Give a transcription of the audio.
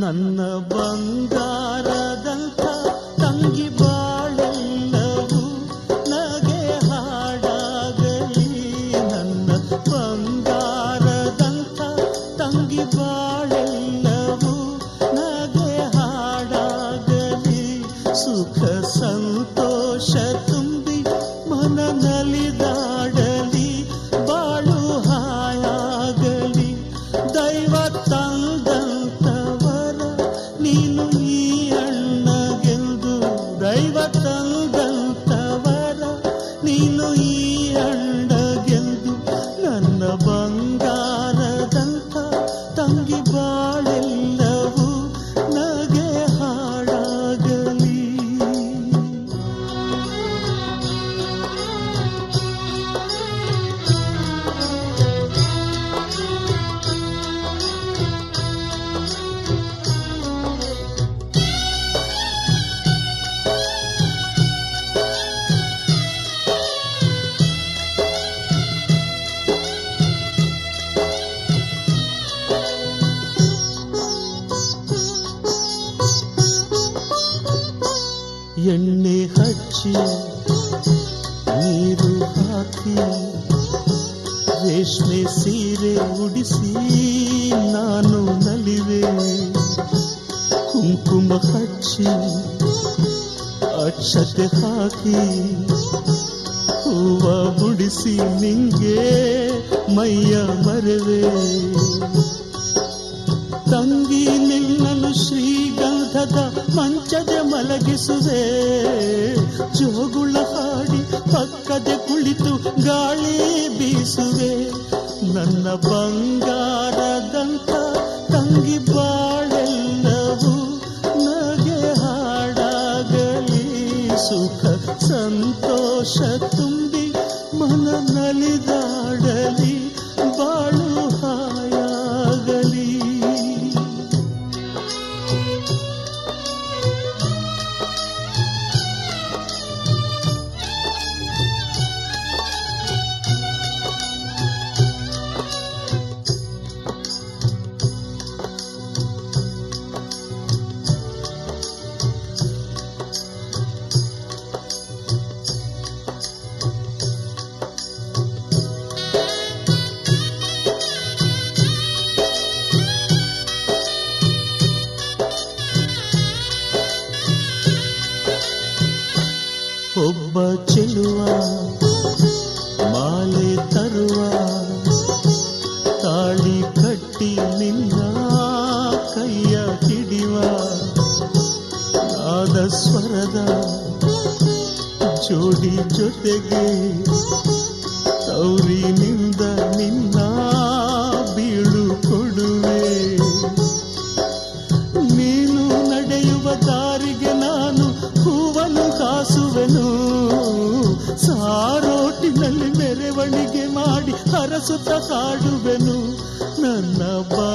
ನನ್ನ ಬಂಗಾರದಂಥ ತಂಗಿ ಬಾಳೆಲ್ಲವೂ ನಗೆ ಹಾಡಾಗಲಿ ನನ್ನ ಬಂಗಾರದಂಥ ತಂಗಿ ಬಾಳೆಲ್ಲವೂ ನಗೆ ಹಾಡಾಗಲಿ ಸುಖ ಸಂತೋಷ ತುಂಬಿ ಮನ ನಲಿದಾಡಲಿ ಬಾಳು ಹಾಯಾಗಲಿ ದೈವ ತಂದಂತವರ ನೀನು ಈ ಅಣ್ಣಗೆಂದು ದೈವ ತಂದಂತವರ ನೀನು ಈ ಅಣ್ಣಗೆಂದು ನನ್ನ ಬಂಗಾರದಂತ ತಂಗಿ ಬಾಳೆಲ್ಲವೂ ನಗೆ ಹಾಡಾಗಲಿ ಎಣ್ಣೆ ಹಚ್ಚಿ ನೀರು ಹಾಕಿ ರೇಷ್ಮೆ ಸೀರೆ ಉಡಿಸಿ ನಾನು ನಲಿವೆ ಕುಂಕುಮ ಹಚ್ಚಿ ಅಕ್ಷತೆ ಹಾಕಿ ಹೂವ ಬುಡಿಸಿ ನಿಂಗೆ ಮೈಯ ಮರವೆ ತಂಗಿ ನಿನ್ನನು ಶ್ರೀಗಂಧದ ಮಂಚದ ಮಲಗಿಸುವೆ ಜೋಗುಳ ಹಾಡಿ ಪಕ್ಕದೆ ಕುಳಿತು ಗಾಳಿ ಬೀಸುವೆ ನನ್ನ ಬಂಗಾರದಂತ ತಂಗಿ ಬಾಳೆಲ್ಲವೂ ನಗೆ ಹಾಡಾಗಲಿ ಸುಖ ಸಂತೋಷ ತುಂಬಿ ಮನ ನಲಿದಾಡಲಿ ಬಾಳು ಹಾಯಾಗಲಿ ಒಬ್ಬ ಚೆಲುವ ಮಾಲೆ ತರುವ ತಾಳಿ ಕಟ್ಟಿ ನಿನ್ನ ಕೈಯ ಹಿಡಿವ ನಾದ ಸ್ವರದ ಜೋಡಿ ಜೊತೆಗೆ ತೌರಿನಿಂದ ನಿನ್ನ ಬೀಳು ಕೊಡುವೆ ನೀನು ನಡೆಯುವ ದಾರಿಗೆ ನಾನು ಹೂವನ್ನು ಕಾಸುವೆನು ಸಾರೋಟಿನಲ್ಲಿ ಮೆರವಣಿಗೆ ಮಾಡಿ ಹರಸುತ್ತ ಕಾಡುವೆನು ನನ್ನ ಬಾ